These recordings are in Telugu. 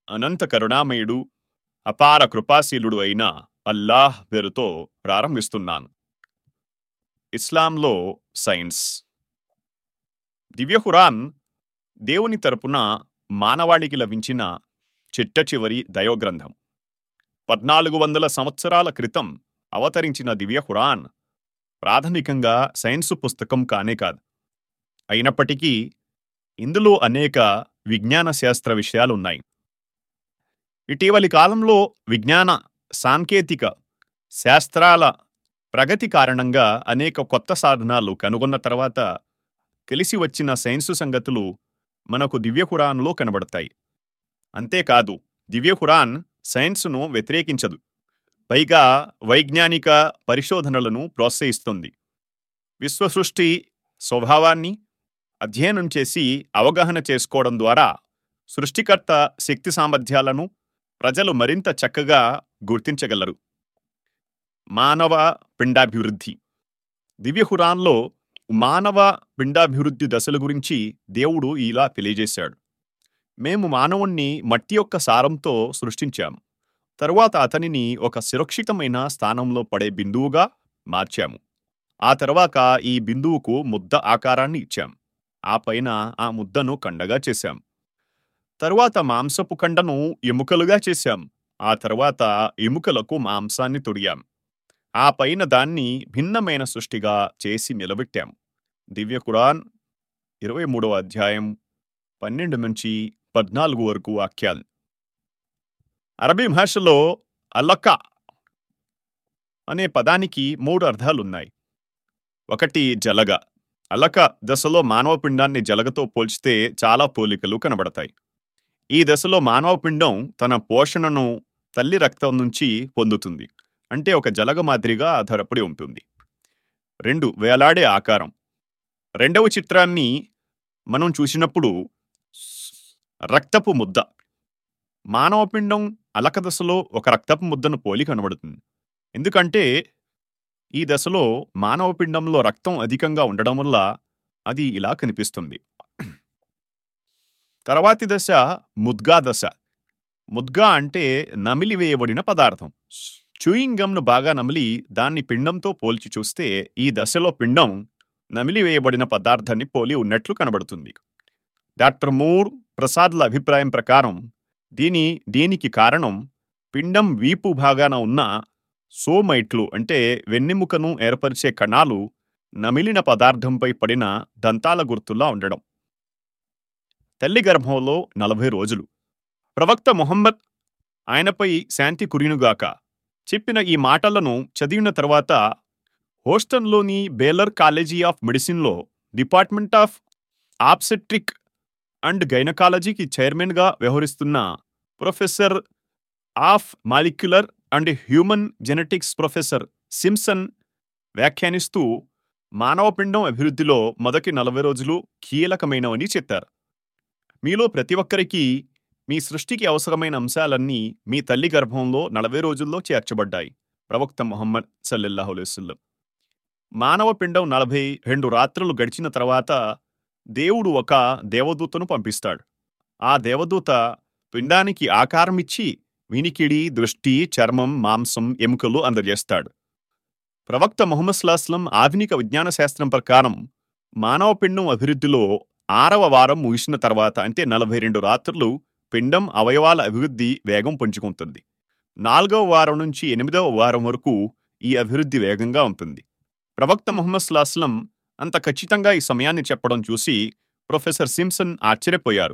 అనంత కరుణామయుడు అపార కృపాశీలుడు అయిన అల్లాహ్ పేరుతో ప్రారంభిస్తున్నాను ఇస్లాంలో సైన్స్ దివ్య ఖురాన్ దేవుని తరపున మానవాళికి లభించిన చిట్ట చివరి దయోగ్రంథం పద్నాలుగు వందల సంవత్సరాల క్రితం అవతరించిన దివ్య ఖురాన్ ప్రాథమికంగా సైన్సు పుస్తకం కానే కాదు అయినప్పటికీ ఇందులో అనేక విజ్ఞాన శాస్త్ర విషయాలున్నాయి ఇటీవలి కాలంలో విజ్ఞాన సాంకేతిక శాస్త్రాల ప్రగతి కారణంగా అనేక కొత్త సాధనాలు కనుగొన్న తర్వాత తెలిసి వచ్చిన సైన్సు సంగతులు మనకు దివ్య ఖురాన్లో కనబడతాయి అంతేకాదు దివ్య ఖురాన్ సైన్సును వ్యతిరేకించదు పైగా వైజ్ఞానిక పరిశోధనలను ప్రోత్సహిస్తుంది విశ్వసృష్టి స్వభావాన్ని అధ్యయనం చేసి అవగాహన చేసుకోవడం ద్వారా సృష్టికర్త శక్తి సామర్థ్యాలను ప్రజలు మరింత చక్కగా గుర్తించగలరు మానవ పిండాభివృద్ధి దివ్య ఖురాన్లో మానవ పిండాభివృద్ధి దశల గురించి దేవుడు ఇలా తెలియజేశాడు మేము మానవుణ్ణి మట్టి యొక్క సారంతో సృష్టించాము తరువాత అతనిని ఒక సురక్షితమైన స్థానంలో పడే బిందువుగా మార్చాము ఆ తర్వాత ఈ బిందువుకు ముద్ద ఆకారాన్ని ఇచ్చాం ఆ పైన ఆ ముద్దను కండగా చేశాం తరువాత మాంసపు కండను ఎముకలుగా చేశాం ఆ తర్వాత ఎముకలకు మాంసాన్ని తొడియాం ఆ పైన దాన్ని భిన్నమైన సృష్టిగా చేసి నిలబెట్టాం దివ్య ఖురాన్ ఇరవై మూడవ అధ్యాయం పన్నెండు నుంచి పద్నాలుగు వరకు వాక్యాలు అరబీ భాషలో అల్లక్క అనే పదానికి మూడు అర్థాలున్నాయి ఒకటి జలగ అలక దశలో మానవ పిండాన్ని జలగతో పోల్చితే చాలా పోలికలు కనబడతాయి ఈ దశలో మానవ పిండం తన పోషణను తల్లి రక్తం నుంచి పొందుతుంది అంటే ఒక జలగ మాదిరిగా ఆధారపడి ఉంటుంది రెండు వేలాడే ఆకారం రెండవ చిత్రాన్ని మనం చూసినప్పుడు రక్తపు ముద్ద మానవ పిండం అలక దశలో ఒక రక్తపు ముద్దను పోలి కనబడుతుంది ఎందుకంటే ఈ దశలో మానవ పిండంలో రక్తం అధికంగా ఉండడం వల్ల అది ఇలా కనిపిస్తుంది తర్వాతి దశ ముద్గా దశ ముద్గా అంటే నమిలి వేయబడిన పదార్థం చూయింగ్ గమ్ను బాగా నమిలి దాన్ని పిండంతో పోల్చి చూస్తే ఈ దశలో పిండం నమిలి వేయబడిన పదార్థాన్ని పోలి ఉన్నట్లు కనబడుతుంది డాక్టర్ మూర్ ప్రసాద్ల అభిప్రాయం ప్రకారం దీని దీనికి కారణం పిండం వీపు భాగాన ఉన్న సోమైట్లు అంటే వెన్నెముకను ఏర్పరిచే కణాలు నమిలిన పదార్థంపై పడిన దంతాల గుర్తుల్లా ఉండడం తల్లి గర్భంలో నలభై రోజులు ప్రవక్త మొహమ్మద్ ఆయనపై శాంతి కురినుగాక చెప్పిన ఈ మాటలను చదివిన తర్వాత హోస్టన్లోని బేలర్ కాలేజీ ఆఫ్ మెడిసిన్లో డిపార్ట్మెంట్ ఆఫ్ ఆప్సెట్రిక్ అండ్ గైనకాలజీకి చైర్మన్గా వ్యవహరిస్తున్న professor of molecular and human genetics professor Simpson వ్యాఖ్యానిస్తూ మానవ పిండం అభివృద్ధిలో మొదటి నలభై రోజులు కీలకమైనవని చెప్పారు మీలో ప్రతి ఒక్కరికి మీ సృష్టికి అవసరమైన అంశాలన్నీ మీ తల్లి గర్భంలో నలభై రోజుల్లో చేర్చబడ్డాయి ప్రవక్త మొహమ్మద్ సల్లెల్లాహు అలైవల్లం మానవ పిండం నలభై రెండు రాత్రులు గడిచిన తర్వాత దేవుడు ఒక దేవదూతను పంపిస్తాడు ఆ దేవదూత పిండానికి ఆకారం ఇచ్చి వినికిడి దృష్టి చర్మం మాంసం ఎముకలు అందజేస్తాడు ప్రవక్త ముహమ్మద్ స్లాస్లం ఆధునిక విజ్ఞాన శాస్త్రం ప్రకారం మానవ పిండం అభివృద్ధిలో ఆరవ వారం ముగిసిన తర్వాత అంటే నలభై రెండు రాత్రులు పిండం అవయవాల అభివృద్ధి వేగం పుంజుకుంటుంది నాలుగవ వారం నుంచి ఎనిమిదవ వారం వరకు ఈ అభివృద్ధి వేగంగా ఉంటుంది ప్రవక్త ముహమ్మద్ స్లాస్లం అంత ఖచ్చితంగా ఈ సమయాన్ని చెప్పడం చూసి ప్రొఫెసర్ సింప్సన్ ఆశ్చర్యపోయారు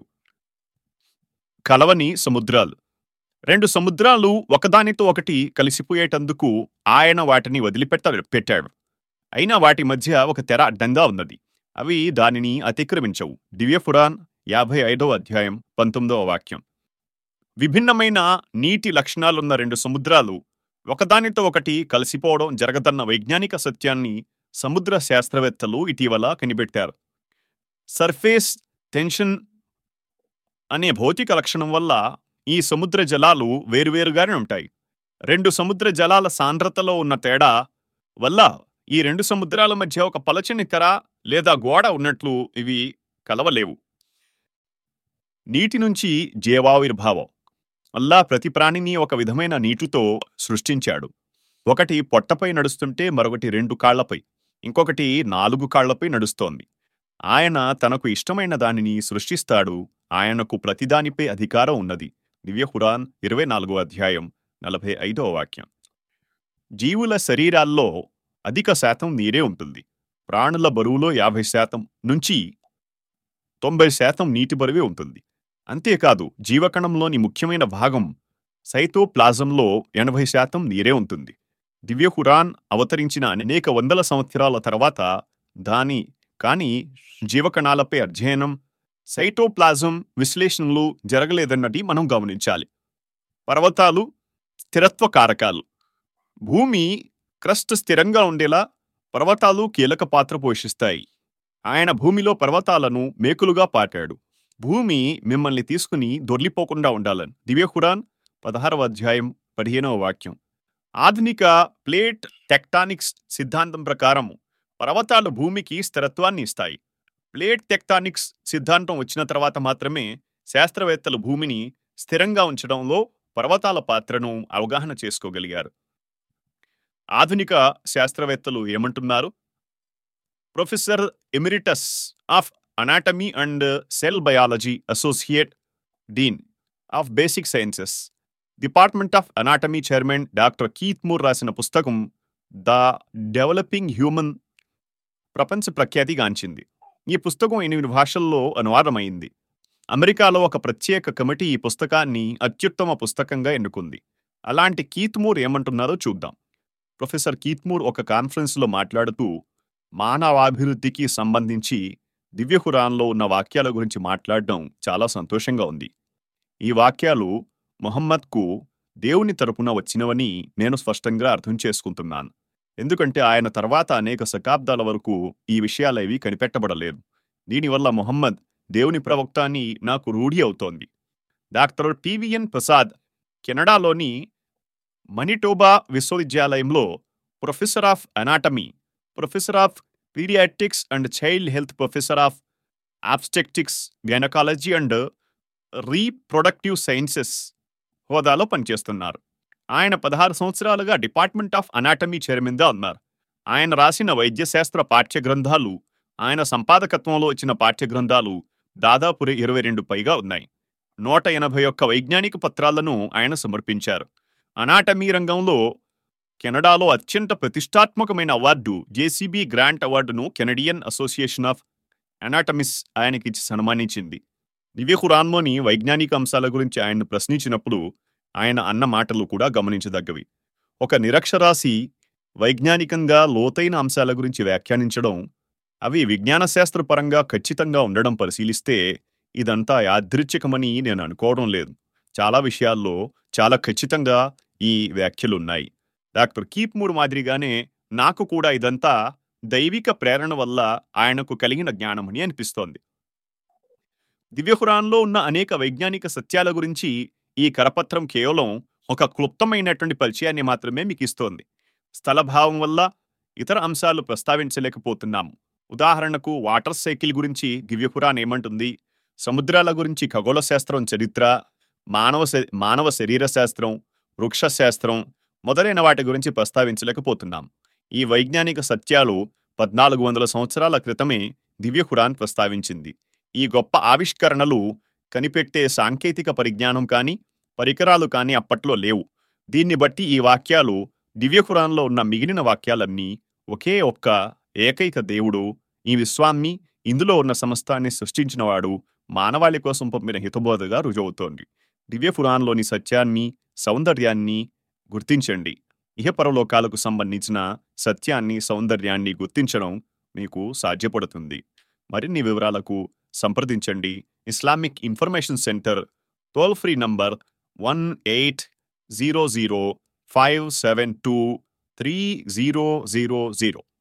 కలవని సముద్రాలు రెండు సముద్రాలు ఒకదానితో ఒకటి కలిసిపోయేటందుకు ఆయన వాటిని వదిలిపెట్ట పెట్టాడు అయినా వాటి మధ్య ఒక తెర అడ్డంగా ఉన్నది అవి దానిని అతిక్రమించవు దివ్య పురాణ్ యాభై ఐదవ అధ్యాయం పంతొమ్మిదవ వాక్యం విభిన్నమైన నీటి లక్షణాలున్న రెండు సముద్రాలు ఒకదానితో ఒకటి కలిసిపోవడం జరగదన్న వైజ్ఞానిక సత్యాన్ని సముద్ర శాస్త్రవేత్తలు ఇటీవల కనిపెట్టారు సర్ఫేస్ టెన్షన్ అనే భౌతిక లక్షణం వల్ల ఈ సముద్ర జలాలు వేరువేరుగానే ఉంటాయి రెండు సముద్ర జలాల సాంద్రతలో ఉన్న తేడా వల్ల ఈ రెండు సముద్రాల మధ్య ఒక పలచని తెర లేదా గోడ ఉన్నట్లు ఇవి కలవలేవు నీటి నుంచి జీవావిర్భావం మళ్ళా ప్రతి ప్రాణిని ఒక విధమైన నీటితో సృష్టించాడు ఒకటి పొట్టపై నడుస్తుంటే మరొకటి రెండు కాళ్లపై ఇంకొకటి నాలుగు కాళ్లపై నడుస్తోంది ఆయన తనకు ఇష్టమైన దానిని సృష్టిస్తాడు ఆయనకు ప్రతిదానిపై అధికారం ఉన్నది దివ్య హురాన్ ఇరవై నాలుగో అధ్యాయం నలభై ఐదవ వాక్యం జీవుల శరీరాల్లో అధిక శాతం నీరే ఉంటుంది ప్రాణుల బరువులో యాభై శాతం నుంచి తొంభై శాతం నీటి బరువే ఉంటుంది అంతేకాదు జీవకణంలోని ముఖ్యమైన భాగం సైతోప్లాజంలో ఎనభై శాతం నీరే ఉంటుంది దివ్య ఖురాన్ అవతరించిన అనేక వందల సంవత్సరాల తర్వాత దాని కానీ జీవకణాలపై అధ్యయనం సైటోప్లాజం విశ్లేషణలు జరగలేదన్నది మనం గమనించాలి పర్వతాలు స్థిరత్వ కారకాలు భూమి క్రస్ట్ స్థిరంగా ఉండేలా పర్వతాలు కీలక పాత్ర పోషిస్తాయి ఆయన భూమిలో పర్వతాలను మేకులుగా పాటాడు భూమి మిమ్మల్ని తీసుకుని దొర్లిపోకుండా ఉండాలని దివ్య ఖురాన్ పదహారవ అధ్యాయం పదిహేనవ వాక్యం ఆధునిక ప్లేట్ టెక్టానిక్స్ సిద్ధాంతం ప్రకారం పర్వతాలు భూమికి స్థిరత్వాన్ని ఇస్తాయి ప్లేట్ టెక్టానిక్స్ సిద్ధాంతం వచ్చిన తర్వాత మాత్రమే శాస్త్రవేత్తలు భూమిని స్థిరంగా ఉంచడంలో పర్వతాల పాత్రను అవగాహన చేసుకోగలిగారు ఆధునిక శాస్త్రవేత్తలు ఏమంటున్నారు professor emeritus of anatomy and cell biology associate dean of basic sciences department of anatomy chairman doctor Keith Moore రాసిన పుస్తకం ద డెవలపింగ్ హ్యూమన్ ప్రపంచ ప్రఖ్యాతిగాంచింది ఈ పుస్తకం ఎనిమిది భాషల్లో అనువాదమైంది అమెరికాలో ఒక ప్రత్యేక కమిటీ ఈ పుస్తకాన్ని అత్యుత్తమ పుస్తకంగా ఎన్నుకుంది అలాంటి కీత్మూర్ ఏమంటున్నారో చూద్దాం ప్రొఫెసర్ కీత్మూర్ ఒక కాన్ఫరెన్స్లో మాట్లాడుతూ మానవాభివృద్ధికి సంబంధించి దివ్య ఖురాన్లో ఉన్న వాక్యాల గురించి మాట్లాడడం చాలా సంతోషంగా ఉంది ఈ వాక్యాలు మొహమ్మద్కు దేవుని తరపున వచ్చినవని నేను స్పష్టంగా అర్థం చేసుకుంటున్నాను ఎందుకంటే ఆయన తర్వాత అనేక శతాబ్దాల వరకు ఈ విషయాలేవి కనిపెట్టబడలేదు దీనివల్ల మొహమ్మద్ దేవుని ప్రవక్త అని నాకు రూఢి అవుతోంది డాక్టర్ టివిఎన్ ప్రసాద్ కెనడాలోని మనిటోబా విశ్వవిద్యాలయంలో professor of anatomy professor of paediatrics and child health professor of obstetrics gynaecology and reproductive sciences హోదాలో పనిచేస్తున్నారు ఆయన పదహారు సంవత్సరాలుగా డిపార్ట్మెంట్ ఆఫ్ అనాటమీ చైర్మన్గా ఉన్నారు ఆయన రాసిన వైద్యశాస్త్ర పాఠ్య గ్రంథాలు ఆయన సంపాదకత్వంలో వచ్చిన పాఠ్య గ్రంథాలు దాదాపు ఇరవై రెండు పైగా ఉన్నాయి నూట ఎనభై ఒక్క వైజ్ఞానిక పత్రాలను ఆయన సమర్పించారు అనాటమీ రంగంలో కెనడాలో అత్యంత ప్రతిష్టాత్మకమైన అవార్డు జేసీబీ గ్రాంట్ అవార్డును కెనడియన్ అసోసియేషన్ ఆఫ్ అనాటమిస్ ఆయనకిచ్చి సన్మానించింది దివ్య ఖురాన్లోని వైజ్ఞానిక అంశాల గురించి ఆయన్ను ప్రశ్నించినప్పుడు ఆయన అన్న మాటలు కూడా గమనించదగ్గవి ఒక నిరక్షరాసి వైజ్ఞానికంగా లోతైన అంశాల గురించి వ్యాఖ్యానించడం అవి విజ్ఞాన శాస్త్రపరంగా ఖచ్చితంగా ఉండడం పరిశీలిస్తే ఇదంతా యాదృచ్ఛికమని నేను అనుకోవడం లేదు చాలా విషయాల్లో చాలా ఖచ్చితంగా ఈ వ్యాఖ్యలున్నాయి డాక్టర్ కీప్మూర్ మాదిరిగానే నాకు కూడా ఇదంతా దైవిక ప్రేరణ వల్ల ఆయనకు కలిగిన జ్ఞానమని అనిపిస్తోంది దివ్యహురాన్లో ఉన్న అనేక వైజ్ఞానిక సత్యాల గురించి ఈ కరపత్రం కేవలం ఒక క్లుప్తమైనటువంటి పరిచయాన్ని మాత్రమే మీకు ఇస్తోంది స్థలభావం వల్ల ఇతర అంశాలు ప్రస్తావించలేకపోతున్నాము ఉదాహరణకు వాటర్ సైకిల్ గురించి దివ్యపురాణ్ ఏమంటుంది సముద్రాల గురించి ఖగోళ శాస్త్రం చరిత్ర మానవ శ- మానవ శరీర శాస్త్రం వృక్ష శాస్త్రం మొదలైన వాటి గురించి ప్రస్తావించలేకపోతున్నాం ఈ వైజ్ఞానిక సత్యాలు పద్నాలుగు వందల సంవత్సరాల క్రితమే దివ్య ఖురాన్ ప్రస్తావించింది ఈ గొప్ప ఆవిష్కరణలు కనిపెట్టే సాంకేతిక పరిజ్ఞానం కానీ పరికరాలు కానీ అప్పట్లో లేవు దీన్ని బట్టి ఈ వాక్యాలు దివ్య ఖురాన్లో ఉన్న మిగిలిన వాక్యాలన్నీ ఒకే ఒక్క ఏకైక దేవుడు ఈ విశ్వాన్ని ఇందులో ఉన్న సమస్తాన్ని సృష్టించినవాడు మానవాళి కోసం పంపిన హితబోధగా రుజువుతోంది దివ్య పురాణంలోని సత్యాన్ని సౌందర్యాన్ని గుర్తించండి ఇహపరలోకాలకు సంబంధించిన సత్యాన్ని సౌందర్యాన్ని గుర్తించడం మీకు సాధ్యపడుతుంది మరిన్ని వివరాలకు సంప్రదించండి Islamic information centre toll free number one eight zero zero five seven two three zero zero zero